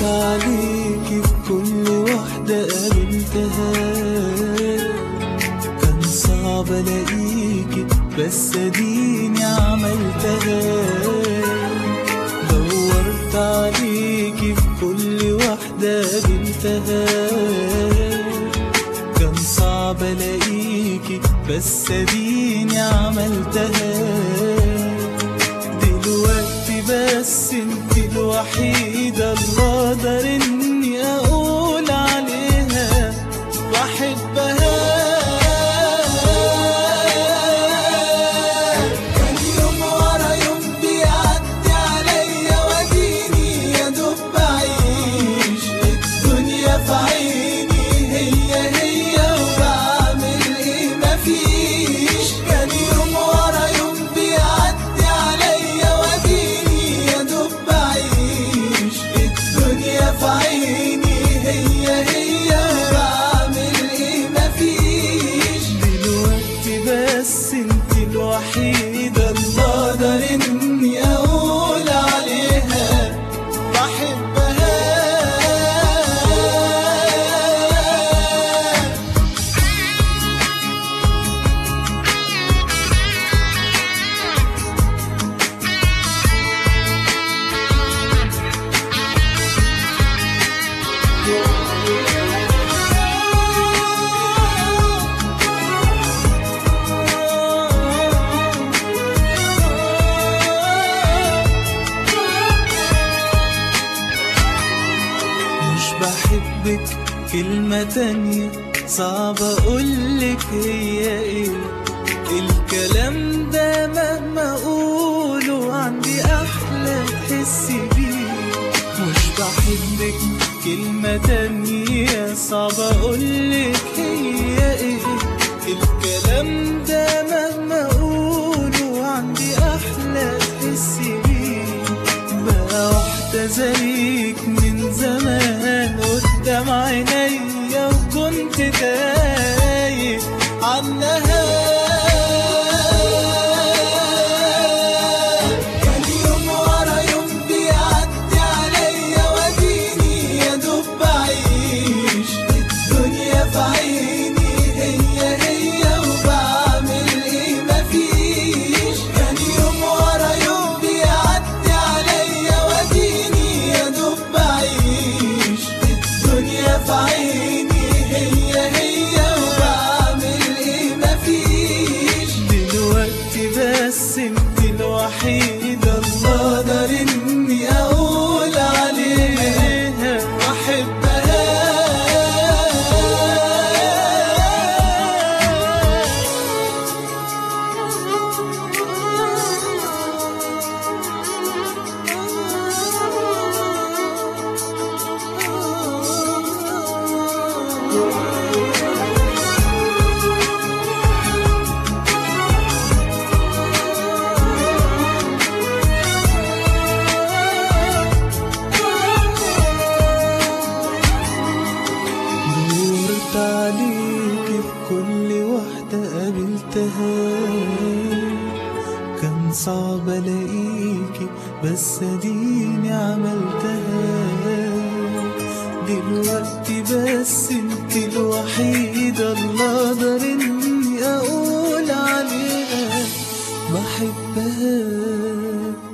دورت عليكي في كل واحدة قابلتها كان صعب الاقيكي بس اديني عملتها دورت عليكي في كل واحدة قابلتها كان صعب الاقيكي بس اديني عملتها دلوقتي بس انت الوحيدة اللي اقدر اني اقول عليها بحبها كان يوم ورا يوم بيعدي عليا واديني يا دوب بعيش الدنيا في عيني هي هي وبعمل ايه مفيش كان يوم ورا يوم بيعدي عليا واديني يا دوب بعيش الدنيا في عيني هي هي وبعمل ايه مفيش دلوقتي بس انت الوحيدة اللي اقدر اني اقول عليها بحبها مش بحبك كلمة تانية صعب أقولك هي إيه الكلام ده مهما أقوله عندي أحلى تحسي بيه مش بحبك كلمة تانية صعب أقولك هي إيه الكلام ده مهما أقوله عندي أحلى تحسي بيه بقى واحدة زيك من زمان قدام عينيا وكنت تايه عنها كان يوم ورا يوم بيعدي عليا واديني يا دوب بعيش الدنيا في عيني هي هي وبعمل ايه مفيش كان يوم ورا يوم بيعدي عليا واديني يا دوب بعيش الدنيا في عيني هي هي وبعمل ايه مفيش دلوقتي بس انت الوحيدة اللي اقدر اني اقول عليها دورت عليكي في كل واحدة قابلتها كان صعب الاقيكي بس اديني عملتها دلوقتي بس انت الوحيدة اللي اقدر اني اقول عليها بحبها